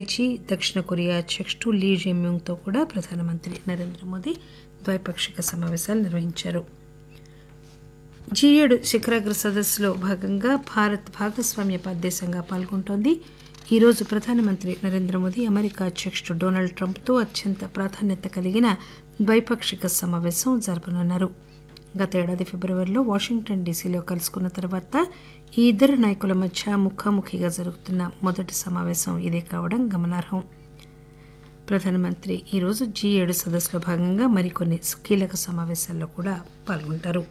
IG దక్షిణ Korea అధ్యక్షుడు లీ జెమ్యూంగ్తో కూడా ప్రధానమంత్రి నరేంద్ర మోదీ ద్వైపాక్షిక సమావేశాలు నిర్వహించారు జీ ఏడు శిఖరాగ్ర సదస్సులో భాగంగా భారత్ భాగస్వామ్య దేశంగా పాల్గొంటోంది ఈరోజు ప్రధానమంత్రి నరేంద్ర మోదీ అమెరికా అధ్యక్షుడు డొనాల్డ్ ట్రంప్తో అత్యంత ప్రాధాన్యత కలిగిన ద్వైపాక్షిక సమావేశం జరపనున్నారు గత ఏడాది ఫిబ్రవరిలో వాషింగ్టన్ డీసీలో కలుసుకున్న తర్వాత ఈ ఇద్దరు నాయకుల మధ్య ముఖాముఖిగా జరుగుతున్న మొదటి సమావేశం ఇదే కావడం గమనార్హం ప్రధానమంత్రి ఈరోజు జీ ఏడు సదస్సులో భాగంగా మరికొన్ని కీలక సమావేశాల్లో కూడా పాల్గొంటారు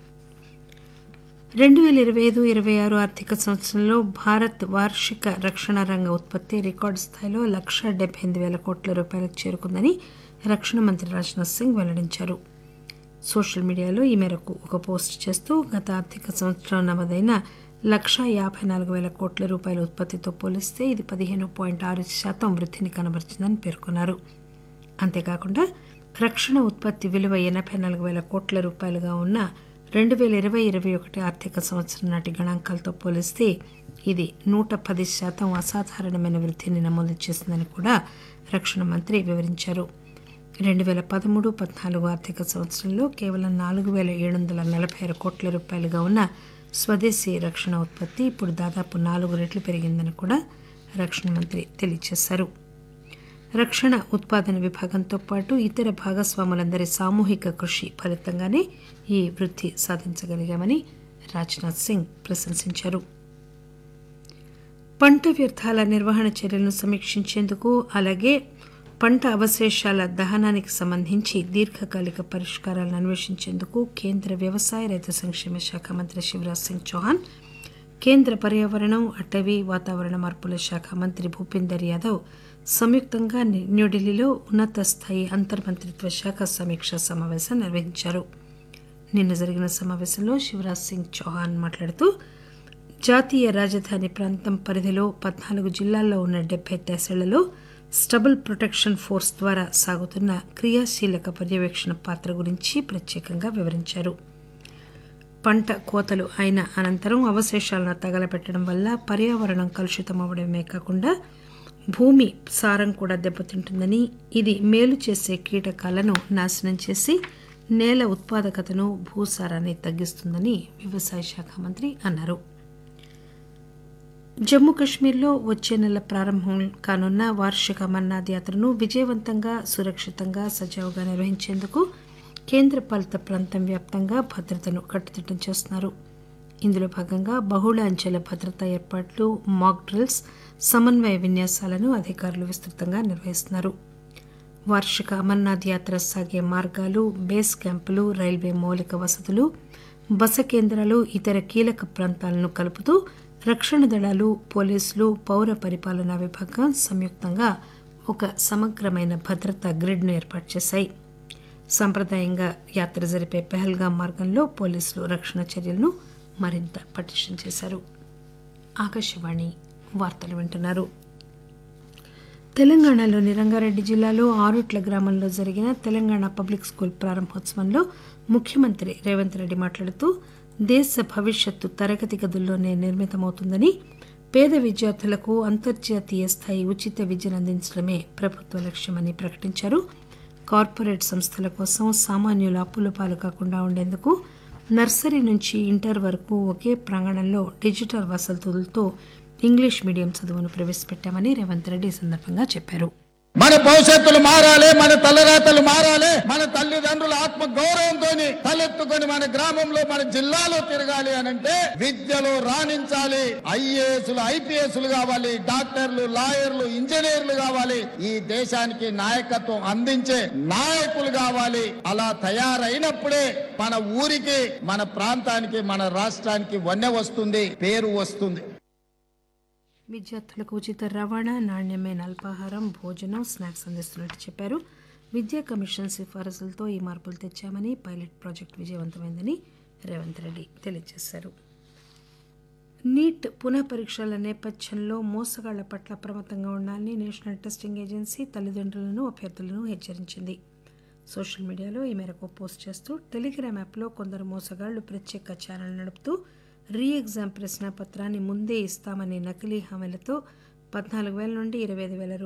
రెండు వేల ఇరవై ఐదు ఇరవై ఆరు ఆర్థిక సంవత్సరంలో భారత్ వార్షిక రక్షణ రంగ ఉత్పత్తి రికార్డు స్థాయిలో లక్ష డెబ్బై ఎనిమిది వేల కోట్ల రూపాయలకు చేరుకుందని రక్షణ మంత్రి రాజ్నాథ్ సింగ్ వెల్లడించారు సోషల్ మీడియాలో ఈ మేరకు ఒక పోస్ట్ చేస్తూ గత ఆర్థిక సంవత్సరం నమోదైన లక్ష యాభై నాలుగు వేల కోట్ల రూపాయల ఉత్పత్తితో పోలిస్తే ఇది పదిహేను పాయింట్ ఆరు శాతం వృద్ధిని కనబరిచిందని పేర్కొన్నారు అంతేకాకుండా రక్షణ ఉత్పత్తి విలువ ఎనభై నాలుగు వేల కోట్ల రూపాయలుగా ఉన్న రెండు వేల ఇరవై ఇరవై ఒకటి ఆర్థిక సంవత్సరం నాటి గణాంకాలతో పోలిస్తే ఇది నూట పది శాతం అసాధారణమైన వృద్ధిని నమోదు చేసిందని కూడా రక్షణ మంత్రి వివరించారు రెండు వేల పదమూడు పద్నాలుగు ఆర్థిక సంవత్సరంలో కేవలం నాలుగు వేల ఏడు వందల నలభై ఆరు కోట్ల రూపాయలుగా ఉన్న స్వదేశీ రక్షణ ఉత్పత్తి ఇప్పుడు దాదాపు నాలుగు రెట్లు పెరిగిందని కూడా రక్షణ మంత్రి తెలియజేశారు రక్షణ ఉత్పాదన విభాగంతో పాటు ఇతర భాగస్వాములందరి సామూహిక కృషి ఫలితంగానే ఈ వృద్ధి సాధించగలిగామని రాజ్నాథ్ సింగ్ ప్రశంసించారు పంట వ్యర్థాల నిర్వహణ చర్యలను సమీక్షించేందుకు అలాగే పంట అవశేషాల దహనానికి సంబంధించి దీర్ఘకాలిక పరిష్కారాలను అన్వేషించేందుకు కేంద్ర వ్యవసాయ రైతు సంక్షేమ శాఖ మంత్రి శివరాజ్ సింగ్ చౌహాన్ కేంద్ర పర్యావరణం అటవీ వాతావరణ మార్పుల శాఖ మంత్రి భూపేందర్ యాదవ్ సంయుక్తంగా న్యూఢిల్లీలో ఉన్నత స్థాయి అంతర్మంత్రిత్వ శాఖ సమీక్ష సమావేశం నిర్వహించారు నిన్న జరిగిన సమావేశంలో శివరాజ్ సింగ్ చౌహాన్ మాట్లాడుతూ జాతీయ రాజధాని ప్రాంతం పరిధిలో పద్నాలుగు జిల్లాల్లో ఉన్న డెబ్బై తహసీళ్లలో స్టబుల్ ప్రొటెక్షన్ ఫోర్స్ ద్వారా సాగుతున్న క్రియాశీలక పర్యవేక్షణ పాత్ర గురించి ప్రత్యేకంగా వివరించారు పంట కోతలు అయిన అనంతరం అవశేషాలను తగలబెట్టడం వల్ల పర్యావరణం కలుషితమవడమే కాకుండా భూమి సారం కూడా దెబ్బతింటుందని ఇది మేలు చేసే కీటకాలను నాశనం చేసి నేల ఉత్పాదకతను భూసారాన్ని తగ్గిస్తుందని వ్యవసాయ శాఖ మంత్రి అన్నారు జమ్మూ కశ్మీర్లో వచ్చే నెల ప్రారంభం కానున్న వార్షిక అమర్నాథ్ యాత్రను విజయవంతంగా సురక్షితంగా సజావుగా నిర్వహించేందుకు కేంద్ర పాలిత ప్రాంతం వ్యాప్తంగా భద్రతను కట్టుదిట్టం చేస్తున్నారు ఇందులో భాగంగా బహుళ అంచెల భద్రతా ఏర్పాట్లు మాక్ డ్రిల్స్ సమన్వయ విన్యాసాలను అధికారులు విస్తృతంగా నిర్వహిస్తున్నారు వార్షిక అమర్నాథ్ యాత్ర సాగే మార్గాలు బేస్ క్యాంపులు రైల్వే మౌలిక వసతులు బస కేంద్రాలు ఇతర కీలక ప్రాంతాలను కలుపుతూ రక్షణ దళాలు పోలీసులు పౌర పరిపాలనా విభాగం సంయుక్తంగా ఒక సమగ్రమైన భద్రతా గ్రిడ్ను ఏర్పాటు చేశాయి సంప్రదాయంగా యాత్ర జరిపే పెహల్గాం మార్గంలో పోలీసులు రక్షణ చర్యలను మరింత పటిష్టం చేశారు ఆకాశవాణి వార్తలు వింటున్నారు తెలంగాణలోని రంగారెడ్డి జిల్లాలో ఆరుట్ల గ్రామంలో జరిగిన తెలంగాణ పబ్లిక్ స్కూల్ ప్రారంభోత్సవంలో ముఖ్యమంత్రి రేవంత్ రెడ్డి మాట్లాడుతూ దేశ భవిష్యత్తు తరగతి గదుల్లోనే నిర్మితమవుతుందని పేద విద్యార్థులకు అంతర్జాతీయ స్థాయి ఉచిత విద్యను అందించడమే ప్రభుత్వ లక్ష్యమని ప్రకటించారు కార్పొరేట్ సంస్థల కోసం సామాన్యుల అప్పుల పాలు కాకుండా ఉండేందుకు నర్సరీ నుంచి ఇంటర్ వరకు ఒకే ప్రాంగణంలో డిజిటల్ వసతులతో ఇంగ్లీష్ మీడియం చదువును ప్రవేశపెట్టామని రేవంత్ రెడ్డి ఈ సందర్భంగా చెప్పారు మన భవిష్యత్తులు మారాలి మన తలరాతలు మారాలి మన తల్లిదండ్రుల ఆత్మ గౌరవంతో తలెత్తుకొని మన గ్రామంలో మన జిల్లాలో తిరగాలి అనంటే విద్యలో రాణించాలి ఐఏఎస్లు ఐపీఎస్లు కావాలి డాక్టర్లు లాయర్లు ఇంజనీర్లు కావాలి ఈ దేశానికి నాయకత్వం అందించే నాయకులు కావాలి అలా తయారైనప్పుడే మన ఊరికి మన ప్రాంతానికి మన రాష్ట్రానికి వన్నె వస్తుంది పేరు వస్తుంది విద్యార్థులకు ఉచిత రవాణా నాణ్యమైన అల్పాహారం భోజనం స్నాక్స్ అందిస్తున్నట్టు చెప్పారు విద్యా కమిషన్ సిఫారసులతో ఈ మార్పులు తెచ్చామని పైలట్ ప్రాజెక్టు విజయవంతమైందని రేవంత్ రెడ్డి తెలియజేశారు నీట్ పునః పరీక్షల నేపథ్యంలో మోసగాళ్ల పట్ల అప్రమత్తంగా ఉండాలని నేషనల్ టెస్టింగ్ ఏజెన్సీ తల్లిదండ్రులను అభ్యర్థులను హెచ్చరించింది సోషల్ మీడియాలో ఈ మేరకు పోస్ట్ చేస్తూ టెలిగ్రామ్ యాప్లో కొందరు మోసగాళ్లు ప్రత్యేక ఛానల్ నడుపుతూ రీ ఎగ్జామ్ ప్రశ్న పత్రాన్ని ముందే ఇస్తామని నకిలీ హామీలతో పద్నాలుగు వేల నుండి ఇరవై ఐదు వేల